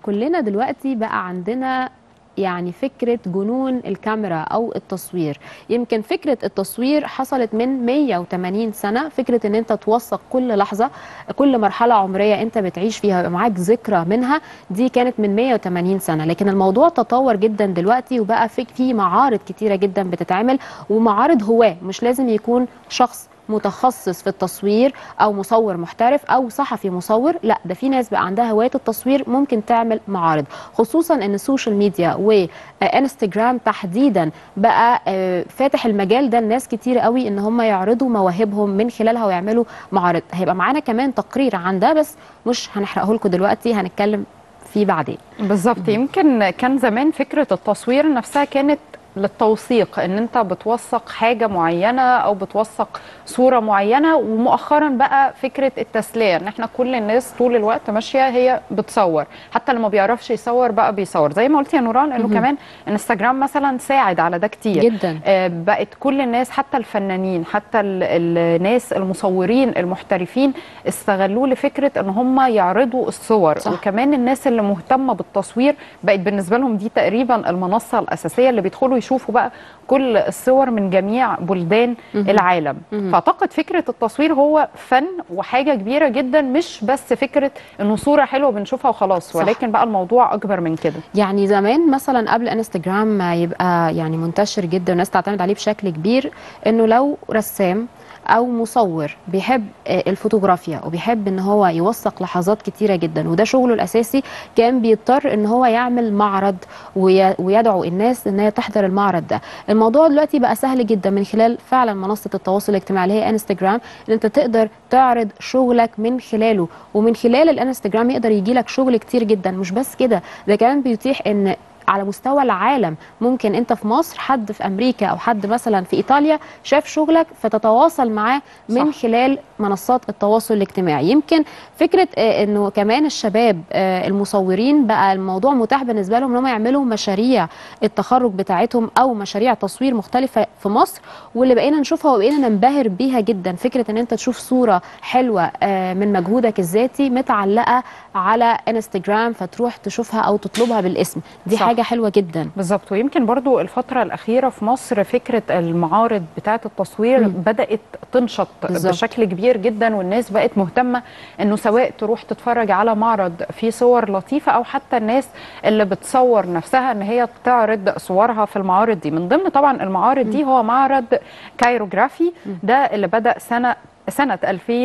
كلنا دلوقتي بقى عندنا يعني فكرة جنون الكاميرا أو التصوير يمكن فكرة التصوير حصلت من 180 سنة فكرة أن أنت توثق كل لحظة كل مرحلة عمرية أنت بتعيش فيها يبقى معاك ذكرى منها دي كانت من 180 سنة لكن الموضوع تطور جدا دلوقتي وبقى في في معارض كتيرة جدا بتتعمل ومعارض هواة مش لازم يكون شخص متخصص في التصوير او مصور محترف او صحفي مصور لا ده في ناس بقى عندها هوايه التصوير ممكن تعمل معارض خصوصا ان السوشيال ميديا وانستجرام تحديدا بقى آه، فاتح المجال ده لناس كتير قوي ان هم يعرضوا مواهبهم من خلالها ويعملوا معارض هيبقى معانا كمان تقرير عن ده بس مش هنحرقه لكم دلوقتي هنتكلم فيه بعدين بالظبط يمكن كان زمان فكره التصوير نفسها كانت للتوثيق ان انت بتوثق حاجه معينه او بتوثق صوره معينه ومؤخرا بقى فكره التسليه ان احنا كل الناس طول الوقت ماشيه هي بتصور حتى اللي ما بيعرفش يصور بقى بيصور زي ما قلت يا نوران انه كمان انستجرام مثلا ساعد على ده كتير جدا آه، بقت كل الناس حتى الفنانين حتى ال- الناس المصورين المحترفين استغلوه لفكره ان هم يعرضوا الصور صح. وكمان الناس اللي مهتمه بالتصوير بقت بالنسبه لهم دي تقريبا المنصه الاساسيه اللي بيدخلوا يشوفوا بقى كل الصور من جميع بلدان مهم. العالم مهم. فاعتقد فكره التصوير هو فن وحاجه كبيره جدا مش بس فكره انه صوره حلوه بنشوفها وخلاص صح. ولكن بقى الموضوع اكبر من كده يعني زمان مثلا قبل انستجرام ما يبقى يعني منتشر جدا والناس تعتمد عليه بشكل كبير انه لو رسام او مصور بيحب آه، الفوتوغرافيا وبيحب ان هو يوثق لحظات كتيره جدا وده شغله الاساسي كان بيضطر ان هو يعمل معرض وي- ويدعو الناس ان هي تحضر المعرض ده الموضوع دلوقتي بقى سهل جدا من خلال فعلا منصه التواصل الاجتماعي اللي هي انستجرام ان انت تقدر تعرض شغلك من خلاله ومن خلال الانستجرام يقدر يجي لك شغل كتير جدا مش بس كده ده كمان بيتيح ان على مستوى العالم ممكن انت في مصر حد في امريكا او حد مثلا في ايطاليا شاف شغلك فتتواصل معاه من صح. خلال منصات التواصل الاجتماعي يمكن فكره آه، انه كمان الشباب آه، المصورين بقى الموضوع متاح بالنسبه لهم ان هم يعملوا مشاريع التخرج بتاعتهم او مشاريع تصوير مختلفه في مصر واللي بقينا نشوفها وبقينا ننبهر بيها جدا فكره ان انت تشوف صوره حلوه آه، من مجهودك الذاتي متعلقه على انستجرام فتروح تشوفها او تطلبها بالاسم دي صح. حاجه حلوه جدا بالظبط ويمكن برضو الفترة الأخيرة في مصر فكرة المعارض بتاعة التصوير مم. بدأت تنشط بالظبط. بشكل كبير جدا والناس بقت مهتمة إنه سواء تروح تتفرج على معرض فيه صور لطيفة أو حتى الناس اللي بتصور نفسها إن هي تعرض صورها في المعارض دي من ضمن طبعا المعارض دي هو معرض كايروجرافي ده اللي بدأ سنة سنة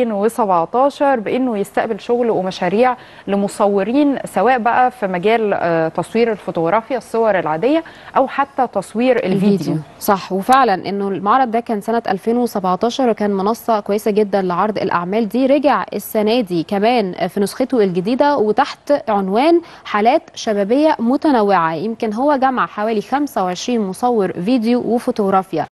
2017 بأنه يستقبل شغل ومشاريع لمصورين سواء بقى في مجال آه، تصوير الفوتوغرافيا الصور العادية أو حتى تصوير الفيديو صح وفعلا انه المعرض ده كان سنه 2017 وكان منصه كويسه جدا لعرض الاعمال دي رجع السنه دي كمان في نسخته الجديده وتحت عنوان حالات شبابيه متنوعه يمكن هو جمع حوالي 25 مصور فيديو وفوتوغرافيا